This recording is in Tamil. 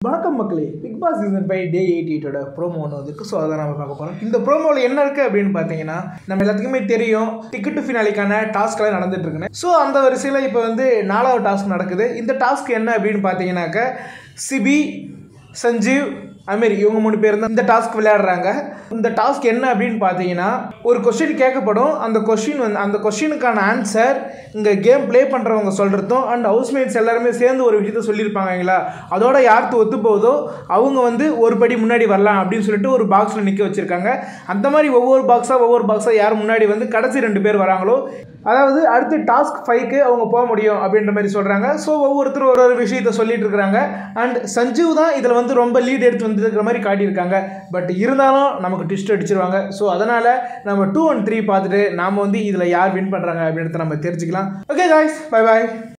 வணக்கம் மக்களே Bigg Boss season five day eighty எயிட்டோட ப்ரோமோ ஒன்று வந்துருக்கு ஸோ அதை நம்ம பார்க்க போகிறோம் இந்த ப்ரோமோவில் என்ன இருக்குது அப்படின்னு பார்த்தீங்கன்னா நம்ம எல்லாத்துக்குமே தெரியும் டிக்கெட் டு ஃபினாலிக்கான டாஸ்க்லாம் நடந்துட்டு இருக்குன்னு ஸோ அந்த வரிசையில் இப்போ வந்து நாலாவது டாஸ்க் நடக்குது இந்த டாஸ்க் என்ன அப்படின்னு பார்த்தீங்கன்னாக்க சிபி சஞ்சீவ் அமீர் இவங்க மூணு பேர் தான் இந்த டாஸ்க் விளையாடுறாங்க இந்த டாஸ்க் என்ன அப்படின்னு பார்த்தீங்கன்னா ஒரு கொஸ்டின் கேட்கப்படும் அந்த கொஸ்டின் வந்து அந்த கொஸ்டினுக்கான ஆன்சர் இங்கே கேம் ப்ளே பண்ணுறவங்க சொல்கிறதும் அண்ட் ஹவுஸ்மேட்ஸ் எல்லாருமே சேர்ந்து ஒரு விஷயத்த சொல்லியிருப்பாங்களா அதோட யாருக்கு ஒத்து போகுதோ அவங்க வந்து ஒரு படி முன்னாடி வரலாம் அப்படின்னு சொல்லிட்டு ஒரு பாக்ஸில் நிற்க வச்சுருக்காங்க அந்த மாதிரி ஒவ்வொரு பாக்ஸாக ஒவ்வொரு பாக்ஸாக யார் முன்னாடி வந்து கடைசி ரெண்டு பேர் வராங்களோ அதாவது அடுத்து டாஸ்க் ஃபைவ்க்கு அவங்க போக முடியும் அப்படின்ற மாதிரி சொல்கிறாங்க ஸோ ஒவ்வொருத்தரும் ஒரு ஒரு விஷயத்த சொல்லிட்டு இருக்கிறாங்க அண்ட் சஞ்சீவ் தான் இதில் வந்து ரொம்ப லீட் எடுத்து வந்துருக்கிற மாதிரி காட்டியிருக்காங்க பட் இருந்தாலும் நமக்கு ட்விஸ்ட் அடிச்சிருவாங்க ஸோ அதனால் நம்ம டூ அண்ட் த்ரீ பார்த்துட்டு நாம் வந்து இதில் யார் வின் பண்ணுறாங்க அப்படின்றத நம்ம தெரிஞ்சுக்கலாம் ஓகே காய்ஸ் பை பாய்